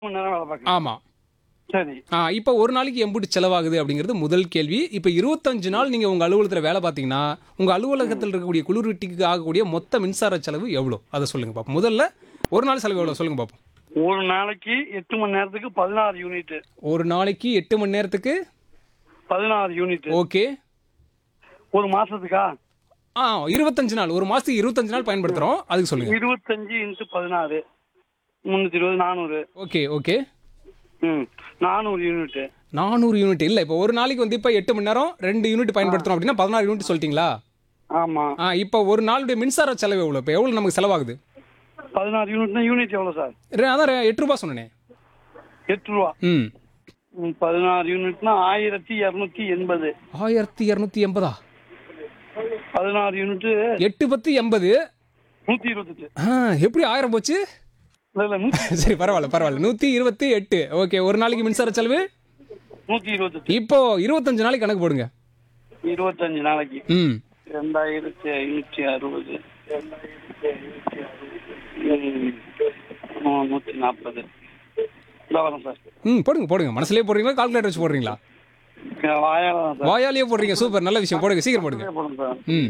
மணி நேரம் வேலை பார்க்கணும் ஆமாம் சரி ஆ இப்போ ஒரு நாளைக்கு எம்புட்டு செலவாகுது அப்படிங்கிறது முதல் கேள்வி இப்போ இருபத்தஞ்சு நாள் நீங்கள் உங்கள் அலுவலகத்தில் வேலை பார்த்தீங்கன்னா உங்கள் அலுவலகத்தில் இருக்கக்கூடிய குளிர்வீட்டுக்கு ஆகக்கூடிய மொத்த மின்சார செலவு எவ்வளோ அதை சொல்லுங்கள் பாப்போம் முதல்ல ஒரு நாள் செலவு எவ்வளோ சொல்லுங்கள் பார்ப்போம் ஒரு நாளைக்கு எட்டு மணி நேரத்துக்கு பதினாறு யூனிட் ஒரு நாளைக்கு எட்டு மணி நேரத்துக்கு பதினாறு யூனிட் ஓகே ஒரு மாசத்துக்கா ஆ இருபத்தஞ்சு நாள் ஒரு மாதத்துக்கு இருபத்தஞ்சு நாள் பயன்படுத்துகிறோம் அதுக்கு சொல்லுங்கள் இருபத்தஞ்சு இன்ட்டு பதினாறு முந்நூற்றி இருபது நானூறு ஓகே ஓகே ம் நானூறு யூனிட் நானூறு யூனிட் இல்லை இப்போ ஒரு நாளைக்கு வந்து இப்போ எட்டு மணி நேரம் ரெண்டு யூனிட் பயன்படுத்துகிறோம் அப்படின்னா பதினாறு யூனிட் சொல்லிட்டீங்களா ஆமாம் ஆ இப்போ ஒரு நாளுடைய மின்சார செலவு எவ்வளோ இப்போ எவ்வளோ நமக்கு செலவாகுது பதினாறு யூனிட்னா யூனிட் எவ்வளோ சார் ரெ- அதான் ரெ- எட்டு ரூபா சொன்னேனே எட்டு ரூபா ம் ம், பதினாறு யூனிட்னா ஆயிரத்தி இரநூத்தி எண்பது ஆயிரத்தி இரநூத்தி எண்பதா பதினாறு யூனிட் எட்டு பத்து எண்பது நூற்றி இருபத்தெட்டு ஆ எப்படி ஆயிரம் போச்சு இல்லை இல்லை நூற்றி சரி பரவாயில்ல பரவாயில்ல நூற்றி இருபத்தி எட்டு ஓகே ஒரு நாளைக்கு மின்சார செலவு நூற்றி இருபத்தெட்டு இப்போ இருபத்தஞ்சு நாளைக்கு கணக்கு போடுங்க இருபத்தஞ்சு நாளைக்கு ம் ரெண்டாயிரத்தி ஐநூற்றி அறுபது ம், ஆ, நூற்றி நாற்பது இதான் வரும் சார் ம் போடுங்க போடுங்க மனசுலயே போடுறீங்களா கால்குலேட்டர் வச்சு போடுறீங்களா வாயால தான் சார் வாயாலேயே போடுறீங்க சூப்பர் நல்ல விஷயம் போடுங்க சீக்கிரம் போடுங்க போடுங்க சார் ம்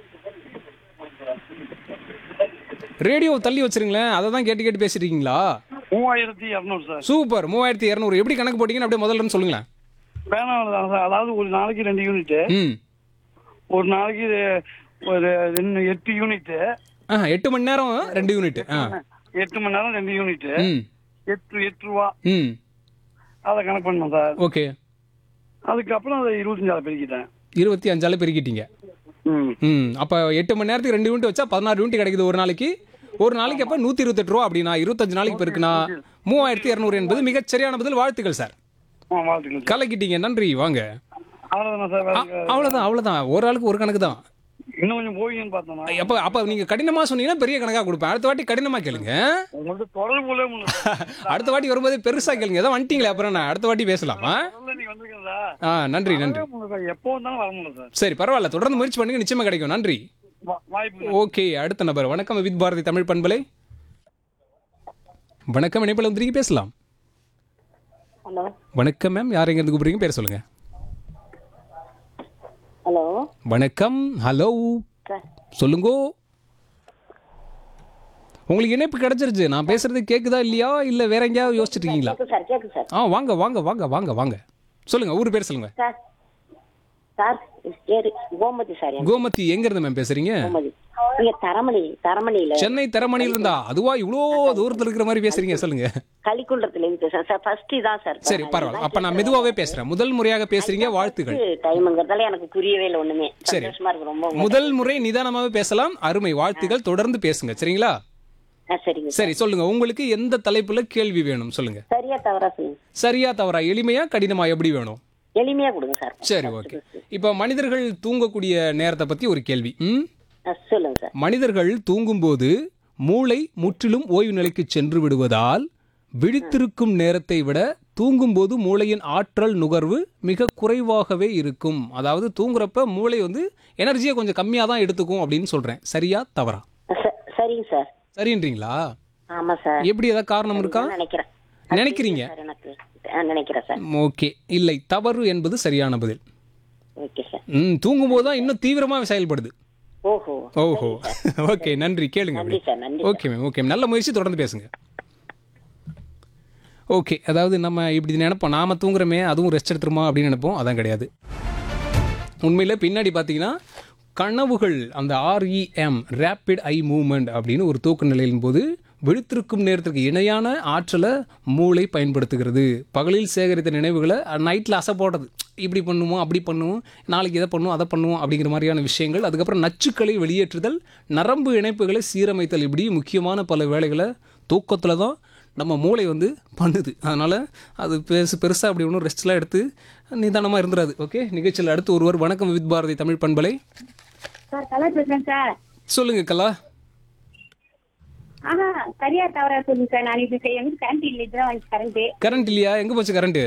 ரேடியோ தள்ளி வச்சிருங்களேன் அதை தான் கேட்டு கேட்டு பேசிட்டு இருக்கீங்களா மூவாயிரத்தி இரநூறு சார் சூப்பர் மூவாயிரத்தி இரநூறு எப்படி கணக்கு போட்டீங்கன்னு அப்படியே முதல்ல இருந்து சொல்லுங்களேன் பேனாவில் தான் சார் அதாவது ஒரு நாளைக்கு ரெண்டு யூனிட்டு ம் ஒரு நாளைக்கு ஒரு ரெண்டு எட்டு யூனிட்டு ஆ எட்டு மணி நேரம் ரெண்டு யூனிட் ஆ எட்டு மணி நேரம் ரெண்டு யூனிட்டு ம் எட்டு எட்டு ரூபா ம் அதை கணக்கு பண்ணோம் சார் ஓகே அதுக்கப்புறம் அதை இருபத்தஞ்சாவது பெருக்கிட்டேன் இருபத்தி அஞ்சால பெருக்கிட்டீங்க ம் ம் அப்போ எட்டு மணி நேரத்துக்கு ரெண்டு யூனிட் வச்சா பதினாறு யூனிட் கிடைக்குது ஒரு நாளைக்கு ஒரு நாளைக்கு அப்போ நூற்றி இருபத்தெட்டு ரூபா அப்படின்னா இருபத்தஞ்சு நாளைக்கு பெருக்குனா மூவாயிரத்தி இரநூறு என்பது மிகச் சரியான பதில் வாழ்த்துக்கள் சார் ஆ வாழ்த்துக்கள் சார் கலக்கிட்டீங்க நன்றி வாங்க அவ்வளோதானா சார் அ- வேற அவ்வளவுதான் அவ்வளவுதான் ஒரு ஆளுக்கு ஒரு கணக்கு தான் இன்னும் கொஞ்சம் போவீங்கன்னு பார்த்தோம்னா அப்போ அப்போ நீங்க கடினமா சொன்னீங்கன்னா பெரிய கணக்கா கொடுப்பேன் அடுத்த வாட்டி கடினமா கேளுங்க உங்கள்ட்ட தொடர்பு கொள்ளவே முடியல அடுத்த வாட்டி வரும்போது பெருசா கேளுங்க ஏதோ வந்துட்டீங்களே அப்புறம் நான் அடுத்த வாட்டி பேசலாமா சொல்ல நீங்க வந்திருக்கீங்க சார் ஆ நன்றி நன்றி வரவே முடியல சார் எப்போ வந்தாலும் வர முடியல சார் சரி பரவாயில்ல தொடர்ந்து முயற்சி பண்ணுங்க நிச்சயமா கிடைக்கும் நன்றி வா- வாய்ப்பு ஓகே அடுத்த நபர் வணக்கம் வித் பாரதி தமிழ் பண்பலை வணக்கம் இணைப்பில் வந்துருக்கீங்க பேசலாம் ஹலோ வணக்கம் மேம் யார் எங்க இருந்து கூப்பிடுறீங்க பேர் சொல்லுங்க ஹலோ வணக்கம் ஹலோ சார் சொல்லுங்கோ உங்களுக்கு இணைப்பு கிடைச்சிருச்சு நான் பேசுறது கேக்குதா இல்லையா இல்ல வேற எங்கேயாவது யோசிச்சுட்டு இருக்கீங்களா கேட்கு சார் கேட்கு சார் ஆ வாங்க வாங்க வாங்க வாங்க வாங்க சொல்லுங்க ஊர் பேர் சொல்லுங்க சார் சார் ஏறு கோமதி சார் என் கோமதி எங்க இருந்து மேம் பேசுறீங்க கோமதி நீங்க தரமணி தரமணியில சென்னை திறமணியில் இருந்தா அதுவா இவ்வளோ தூரத்துல இருக்கிற மாதிரி பேசுறீங்க சொல்லுங்க கலிக்குன்றத்துல இருந்து பேசுறேன் சார் ஃபர்ஸ்ட் இதான் சார் சரி பரவாயில்ல அப்ப நான் மெதுவாவே பேசுறேன் முதல் முறையாக பேசுறீங்க வாழ்த்துக்கள் டைம்ங்கிறதால எனக்கு புரியவே இல்லை ஒண்ணுமே சந்தோஷமா இருக்கு ரொம்ப முதல் முறை நிதானமாவே பேசலாம் அருமை வாழ்த்துக்கள் தொடர்ந்து பேசுங்க சரிங்களா ஆ, சரிங்க சரி சொல்லுங்க உங்களுக்கு எந்த தலைப்புல கேள்வி வேணும் சொல்லுங்க சரியா தவறா சொல்லுங்க சரியா தவறா எளிமையா கடினமா எப்படி வேணும் எளிமையா கொடுங்க சார் சரி ஓகே இப்போ மனிதர்கள் தூங்கக்கூடிய நேரத்தை பத்தி ஒரு கேள்வி ம் ஆ, சொல்லுங்க சார் மனிதர்கள் தூங்கும்போது மூளை முற்றிலும் ஓய்வு நிலைக்கு சென்று விடுவதால் விழித்திருக்கும் நேரத்தை விட தூங்கும்போது மூளையின் ஆற்றல் நுகர்வு மிக குறைவாகவே இருக்கும் அதாவது தூங்குறப்ப மூளை வந்து எனர்ஜியை கொஞ்சம் கம்மியாக தான் எடுத்துக்கும் அப்படின்னு சொல்றேன் சரியா தவறா ச- சரிங்க சார் சரின்றீங்களா ஆமா சார் எப்படி ஏதாவது காரணம் இருக்கா நான் நினைக்கிறேன் நினைக்கிறீங்க சார் எனக்கு ஆ, நினைக்கிறேன் சார் ஓகே இல்லை தவறு என்பது சரியான பதில் ஓகே சார் ம் தூங்கும்போது தான் இன்னும் தீவிரமாக செயல்படுது ஓஹோ ஓஹோ ஓகே நன்றி கேளுங்க நன்றி அப்படி சார் நன்றி ஓகே மேம் ஓகே நல்ல முயற்சி தொடர்ந்து பேசுங்க ஓகே அதாவது நம்ம இப்படி நினைப்போம் நாம தூங்குறோமே அதுவும் ரெஸ்ட் எடுத்துருமா அப்படின்னு நினைப்போம் அதான் கிடையாது உண்மையில் பின்னாடி பார்த்தீங்கன்னா கனவுகள் அந்த ஆர்இஎம் ரேப்பிட் ஐ மூவ்மெண்ட் அப்படின்னு ஒரு தூக்க நிலையின் போது விழித்திருக்கும் நேரத்திற்கு இணையான ஆற்றலை மூளை பயன்படுத்துகிறது பகலில் சேகரித்த நினைவுகளை நைட்டில் அசை போடுறது இப்படி பண்ணுவோம் அப்படி பண்ணுவோம் நாளைக்கு இதை பண்ணுவோம் அதை பண்ணுவோம் அப்படிங்கிற மாதிரியான விஷயங்கள் அதுக்கப்புறம் நச்சுக்களை வெளியேற்றுதல் நரம்பு இணைப்புகளை சீரமைத்தல் இப்படி முக்கியமான பல வேலைகளை தூக்கத்தில் தான் நம்ம மூளை வந்து பண்ணுது அதனால் அது பெருசு பெருசாக அப்படி ஒன்றும் ரெஸ்ட்லாம் எடுத்து நிதானமாக இருந்துடாது ஓகே நிகழ்ச்சியில் அடுத்து ஒருவர் வணக்கம் வித் பாரதி தமிழ் பண்பலை சார் கலர் பேசுறேன் சார் சொல்லுங்க கலா ஆஹா சரியா தவறா சொல்லுங்க சார் நான் இது எங்க கேன்டீன்ல இதுதான் வாங்கி கரண்ட் கரண்ட் இல்லையா எங்கே போச்சு கரண்ட்டு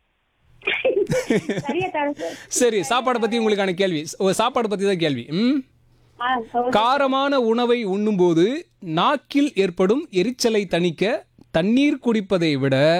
சரியா தவறா சார் சரி சாப்பாடை பற்றி உங்களுக்கான கேள்வி ஓ சாப்பாடு பற்றி தான் கேள்வி ம் ஆ ஓ- காரமான உணவை உண்ணும்போது நாக்கில் ஏற்படும் எரிச்சலை தணிக்க தண்ணீர் குடிப்பதை விட